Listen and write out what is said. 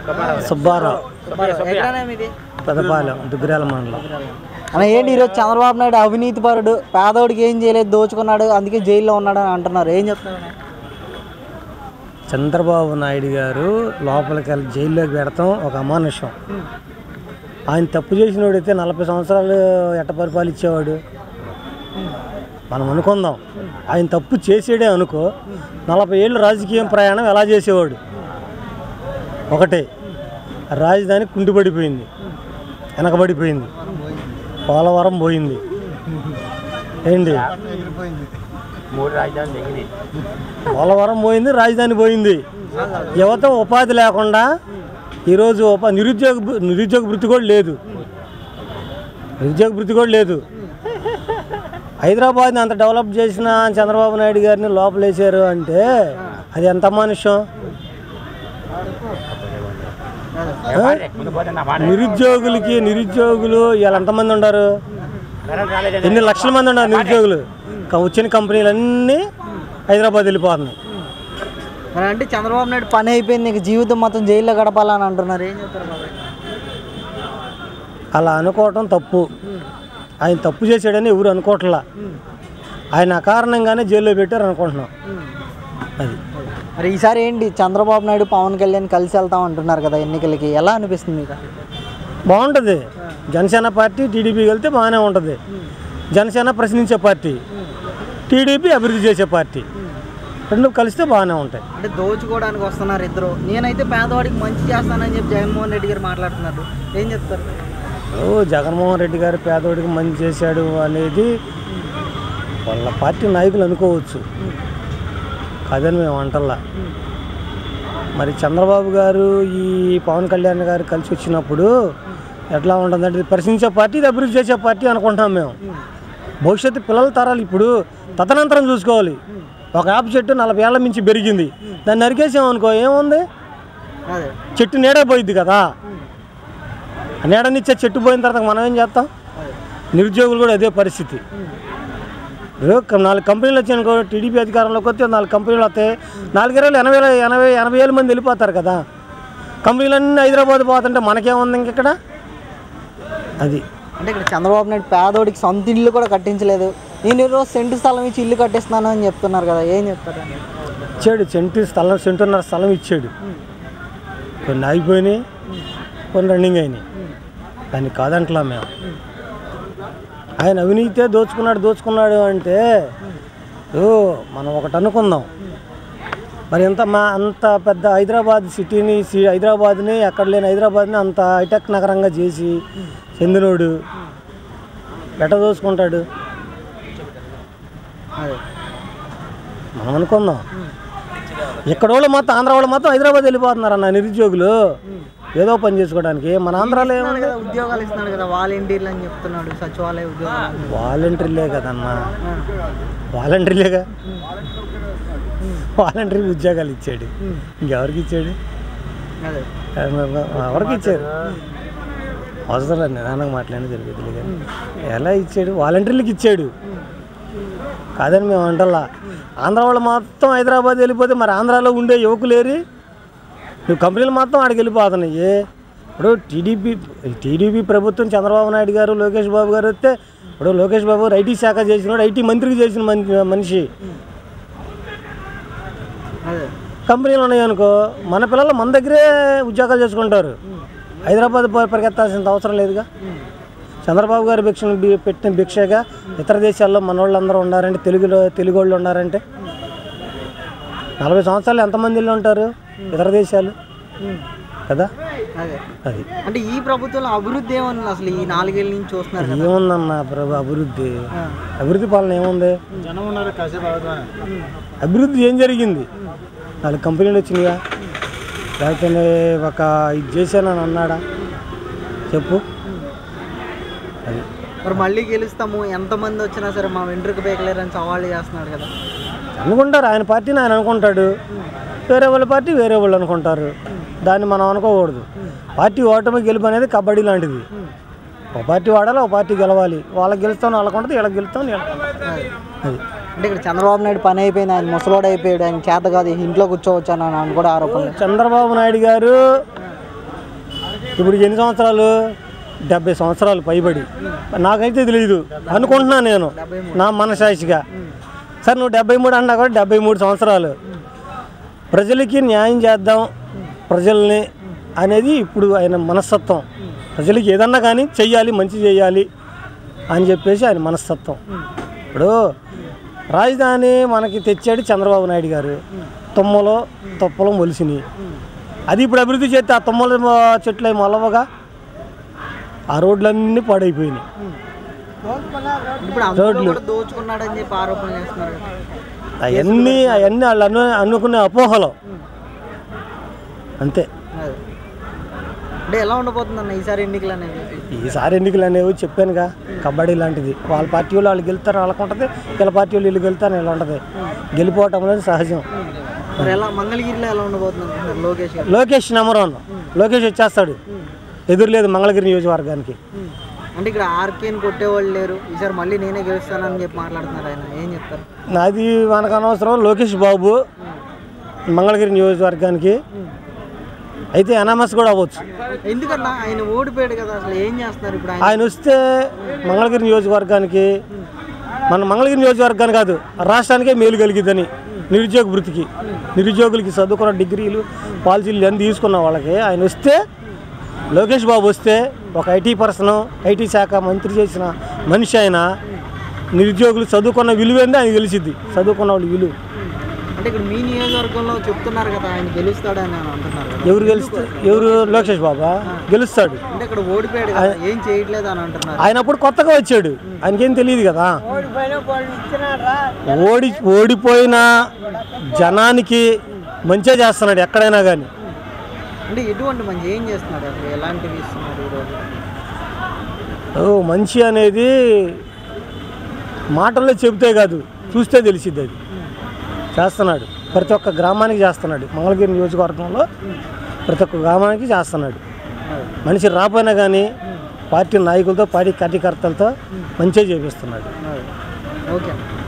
సుబ్బారావు ఎక్కడనే మీది పెదపాలెం దుగ్గిరాల మండలం అన్న ఏంటి ఈరోజు చంద్రబాబు నాయుడు అవినీతి పరుడు పేదోడికి ఏం చేయలేదు దోచుకున్నాడు అందుకే జైల్లో ఉన్నాడు అని అంటున్నారు ఏం చెప్తారు చంద్రబాబు నాయుడు గారు లోపలికి వెళ్ళి జైల్లోకి పెడతాం ఒక అమానుషం ఆయన తప్పు చేసినోడైతే నలభై సంవత్సరాలు ఎట్ట పరిపాలించేవాడు మనం అనుకుందాం ఆయన తప్పు చేసేడే అనుకో నలభై ఏళ్ళు రాజకీయం ప్రయాణం ఎలా చేసేవాడు ఒకటే రాజధాని కుంటిపడిపోయింది వెనకబడిపోయింది పోలవరం పోయింది ఏంటి పోలవరం పోయింది రాజధాని పోయింది యువత ఉపాధి లేకుండా ఈరోజు ఉపా నిరుద్యోగ భృ- నిరుద్యోగ వృత్తి కూడా లేదు నిరుద్యోగ వృత్తి కూడా లేదు హైదరాబాద్ని అంత డెవలప్ చేసిన చంద్రబాబు నాయుడు గారిని లోపలేశారు అంటే అది ఎంత మనుష్యం నిరుద్యోగులకి నిరుద్యోగులు ఇవాళ ఎంతమంది ఉన్నారు ఎన్ని లక్షల మంది ఉన్నారు నిరుద్యోగులు క- వచ్చిన కంపెనీలన్నీ హైదరాబాద్ వెళ్ళిపోతున్నాయి మరి అంటే చంద్రబాబు నాయుడు పని అయిపోయింది నీకు జీవితం మొత్తం జైల్లో గడపాలని అంటున్నారు ఏం చెప్తారు బాబాయ్ అలా అనుకోవటం తప్పు ఆయన తప్పు చేశాడని ఎవరు అనుకోవట్లా ఆయన అకారణంగానే జైల్లో పెట్టారు అనుకుంటున్నాం అది మరి ఈసారి ఏంటి చంద్రబాబు నాయుడు పవన్ కళ్యాణ్ కలిసి వెళ్తాం అంటున్నారు కదా ఎన్నికలకి ఎలా అనిపిస్తుంది మీకు బాగుంటుంది జనసేన పార్టీ టీడీపీ వెళ్తే బాగానే ఉంటుంది జనసేన ప్రశ్నించే పార్టీ టీడీపీ అభివృద్ధి చేసే పార్టీ రెండు కలిస్తే బాగానే ఉంటాయి అంటే దోచుకోవడానికి వస్తున్నారు ఇద్దరు నేనైతే పేదవాడికి మంచి చేస్తానని చెప్పి జగన్మోహన్ రెడ్డి గారు మాట్లాడుతున్నారు ఏం చెప్తారు ఓ జగన్మోహన్ రెడ్డి గారు పేదోడికి మంచి చేశాడు అనేది వాళ్ళ పార్టీ నాయకులు అనుకోవచ్చు కాదని మేము అంటల్లా మరి చంద్రబాబు గారు ఈ పవన్ కళ్యాణ్ గారు కలిసి వచ్చినప్పుడు ఎట్లా ఉంటుందంటే ఇది ప్రశ్నించే పార్టీ ఇది అభివృద్ధి చేసే పార్టీ అనుకుంటాం మేము భవిష్యత్తు పిల్లల తరాలు ఇప్పుడు తదనంతరం చూసుకోవాలి ఒక యాప్ చెట్టు నలభై ఏళ్ళ మించి పెరిగింది దాన్ని నరికేసామనుకో ఏముంది అదే చెట్టు నీడే పోయిద్ది కదా ఆ నీడనిచ్చే చెట్టు పోయిన తర్వాత మనం ఏం చేస్తాం నిరుద్యోగులు కూడా అదే పరిస్థితి ఇప్పుడు ఒక నాలుగు కంపెనీలు వచ్చాయనుకో టీడీపీ అధికారంలోకి వస్తే నాలుగు కంపెనీలు వస్తాయి నాలుగు ఇరవై ఎనభై వేల- ఎనభై ఎనభై వేల మంది వెళ్ళిపోతారు కదా కంపెనీలన్నీ హైదరాబాద్ పోతుంటే మనకేముంది ఇంక ఇక్కడ అది అంటే ఇక్కడ చంద్రబాబు నాయుడు పేదోడికి సొంత ఇల్లు కూడా కట్టించలేదు నేను ఈరోజు సెంటు స్థలం ఇచ్చి ఇల్లు కట్టిస్తున్నాను అని చెప్తున్నారు కదా ఏం చెప్తారు ఇచ్చాడు సెంటు స్థలం సెంటున్నర స్థలం ఇచ్చాడు కొన్ని ఆగిపోయినాయి కొన్ని రన్నింగ్ అయినాయి దాన్ని కాదంటలా మేము ఆయన అవినీతే దోచుకున్నాడు దోచుకున్నాడు అంటే ఓ మనం ఒకటి అనుకుందాం మరి ఎంత మా అంత పెద్ద హైదరాబాద్ సిటీని సి- హైదరాబాద్ని ఎక్కడ లేని హైదరాబాద్ని అంత హైటెక్ నగరంగా చేసి చెందినోడు ఎట్ట దోచుకుంటాడు అదే మనం అనుకుందాం ఇక్కడ వాళ్ళు మొత్తం ఆంధ్ర వాళ్ళు మొత్తం హైదరాబాద్ వెళ్ళిపోతున్నారు అన్న నిరుద్యోగులు ఏదో పని చేసుకోవడానికి మన ఆంధ్రాలో ఏముంది కదా ఉద్యోగాలు ఇస్తున్నాడు కదా వాలంటీర్లు అని చెప్తున్నాడు సచివాలయ ఉద్యోగాలు వాలంటీర్లే కదన్నా వాలంటీర్లేగా వాలంటీర్ ఉద్యోగాలు ఇచ్చాడు ఇంకెవరికి ఇచ్చాడు అదే ఎవరికి ఇచ్చారు అవసరం లేదు నిదానంగా మాట్లాడి జరుగుతుంది కానీ ఎలా ఇచ్చాడు వాలంటీర్లకు ఇచ్చాడు కాదని మేము అంటల్లా ఆంధ్ర వాళ్ళు మొత్తం హైదరాబాద్ వెళ్ళిపోతే మరి ఆంధ్రాలో ఉండే యువకులేరి నువ్వు కంపెనీలు మొత్తం ఆడికి వెళ్ళిపోతున్నాయి ఇప్పుడు టీడీపీ టీడీపీ ప్రభుత్వం చంద్రబాబు నాయుడు గారు లోకేష్ బాబు గారు వస్తే ఇప్పుడు లోకేష్ బాబు గారు ఐటీ శాఖ చేసినాడు ఐటీ మంత్రికి చేసిన మని- మనిషి అదే కంపెనీలు ఉన్నాయనుకో మన పిల్లలు మన దగ్గరే ఉద్యోగాలు చేసుకుంటారు హైదరాబాద్ పోయి పరిగెత్తాల్సిన అవసరం లేదుగా చంద్రబాబు గారు భిక్ష పెట్టిన భిక్షగా ఇతర దేశాల్లో మన వాళ్ళందరూ ఉన్నారంటే తెలుగులో తెలుగు వాళ్ళు ఉన్నారంటే నలభై సంవత్సరాలు ఎంతమంది ఇల్లు ఉంటారు ఇతర దేశాలు కదా అదే అది అంటే ఈ ప్రభుత్వంలో అభివృద్ధి ఏమన్నా అసలు ఈ నాలుగేళ్ళ నుంచి చూస్తున్నారు కదా ఏముందన్న ప్రభు అభివృద్ధి ఆ. అభివృద్ధి పాలన ఏముంది అభివృద్ధి ఏం జరిగింది నాలుగు కంపెనీలు వచ్చినాయా లేకపోతే ఒక ఇది చేశానని అన్నాడా చెప్పు అది మరి మళ్ళీ గెలుస్తాము ఎంతమంది వచ్చినా సరే మా వెంట్రుక పేకలేరని సవాళ్ళు చేస్తున్నాడు కదా అనుకుంటారు ఆయన పార్టీని ఆయన అనుకుంటాడు వేరే వాళ్ళ పార్టీ వేరే వాళ్ళు అనుకుంటారు దాన్ని మనం అనుకోకూడదు పార్టీ ఓటమి గెలుపు అనేది కబడ్డీ లాంటిది ఒక పార్టీ వాడాలి ఒక పార్టీ గెలవాలి వాళ్ళకి గెలుస్తాను వాళ్ళకు ఉంటుంది వీళ్ళకి గెలుస్తాను వీళ్ళకి అదే. అది అంటే ఇక్కడ చంద్రబాబు నాయుడు పని అయిపోయింది ఆయన ముసలోడు అయిపోయాడు ఆయన చేత కాదు ఇంట్లో కూర్చోవచ్చు అని అని కూడా ఆరోపణలు చంద్రబాబు నాయుడు గారు ఇప్పుడు ఎన్ని సంవత్సరాలు డెబ్బై సంవత్సరాలు పైబడి నాకైతే తెలియదు అనుకుంటున్నా నేను నా మనసాక్షిగా సార్ నువ్వు డెబ్బై మూడు అన్నా కూడా డెబ్బై మూడు సంవత్సరాలు ప్రజలకి న్యాయం చేద్దాం ప్రజల్ని అనేది ఇప్పుడు ఆయన మనస్తత్వం ప్రజలకి ఏదన్నా కానీ చెయ్యాలి మంచి చేయాలి అని చెప్పేసి ఆయన మనస్తత్వం ఇప్పుడు రాజధాని మనకి తెచ్చాడు చంద్రబాబు నాయుడు గారు తుమ్మలో తుప్పలు మొలిసినాయి అది ఇప్పుడు అభివృద్ధి చేస్తే ఆ తుమ్మల మొ- చెట్లు అవి మొలవగా ఆ రోడ్లన్నీ పాడైపోయినాయి ఇప్పుడు అందరూ కూడా దోచుకున్నాడని చెప్పి ఆరోపణలు చేస్తున్నారు కదా. అవన్నీ అవన్నీ వాళ్ళు అను అనుకునే అపోహలు అంతే అదే. అంటే ఎలా ఉండబోతుంది అన్న ఈసారి ఎన్నికలు అనేవి ఈసారి ఎన్నికలు అనేవి చెప్పానుగా కబడ్డీ లాంటిది వాళ్ళ పార్టీ వాళ్ళు వాళ్ళు గెలుస్తారు వాళ్ళకి ఉంటుంది వీళ్ళ పార్టీ వాళ్ళు వీళ్ళు గెలుస్తారు ఇలా ఉంటుంది గెలిపోవటం అనేది సహజం మరి ఎలా మంగళగిరిలో ఎలా ఉండబోతుంది అనుకుంటున్నారు లోకేష్ గారు లోకేష్ నెంబర్ వన్ లోకేష్ వచ్చేస్తాడు ఎదురులేదు మంగళగిరి నియోజకవర్గానికి ఉమ్. అంటే ఇక్కడ ఆర్కేని కొట్టేవాళ్ళు లేరు ఈసారి మళ్ళీ నేనే గెలుస్తానని చెప్పి మాట్లాడుతున్నారు ఆయన ఏం చెప్తారు అది మనకు అనవసరం లోకేష్ బాబు మంగళగిరి నియోజకవర్గానికి అయితే ఎనామస్ కూడా అవ్వచ్చు ఎందుకన్నా ఆయన ఓడిపోయాడు కదా అసలు ఏం చేస్తున్నారు ఇప్పుడు ఆయన ఆయన వస్తే మంగళగిరి నియోజకవర్గానికి మన మంగళగిరి నియోజకవర్గానికి కాదు రాష్ట్రానికే మేలు కలిగిద్దని నిరుద్యోగ వృత్తికి నిరుద్యోగులకి చదువుకున్న డిగ్రీలు పాలసీలు అన్ని తీసుకున్న వాళ్ళకి ఆయన వస్తే లోకేష్ బాబు వస్తే ఒక ఐటీ పర్సన్ ఐటీ శాఖ మంత్రి చేసిన మనిషి ఆయన నిరుద్యోగులు చదువుకున్న విలువ ఏందో ఆయన తెలిసిద్ది చదువుకున్న వాళ్ళు విలువ అంటే ఇక్కడ మీ నియోజకవర్గంలో చెప్తున్నారు కదా ఆయన గెలుస్తాడని అని అంటున్నారు కదా ఎవరు గెలుస్తా ఎవరు లోకేష్ బాబా గెలుస్తాడు అంటే ఇక్కడ ఓడిపోయాడు కదా ఏం చేయట్లేదు అని అంటున్నారు ఆయన అప్పుడు కొత్తగా వచ్చాడు ఆయనకేం తెలియదు కదా ఓడి ఓడిపోయిన జనానికి మంచిగా చేస్తున్నాడు ఎక్కడైనా కానీ అంటే ఎటువంటి మంచి ఏం చేస్తున్నాడు అసలు ఎలాంటివి ఇస్తున్నాడు ఈరోజు ఓ మంచి అనేది మాటల్లో చెబితే కాదు చూస్తే తెలిసిద్ది అది చేస్తున్నాడు ప్రతి ఒక్క గ్రామానికి చేస్తున్నాడు మంగళగిరి నియోజకవర్గంలో ప్రతి ఒక్క గ్రామానికి చేస్తున్నాడు మనిషి రాపోయినా కానీ పార్టీ నాయకులతో పార్టీ కార్యకర్తలతో మంచిగా చేపిస్తున్నాడు ఓకే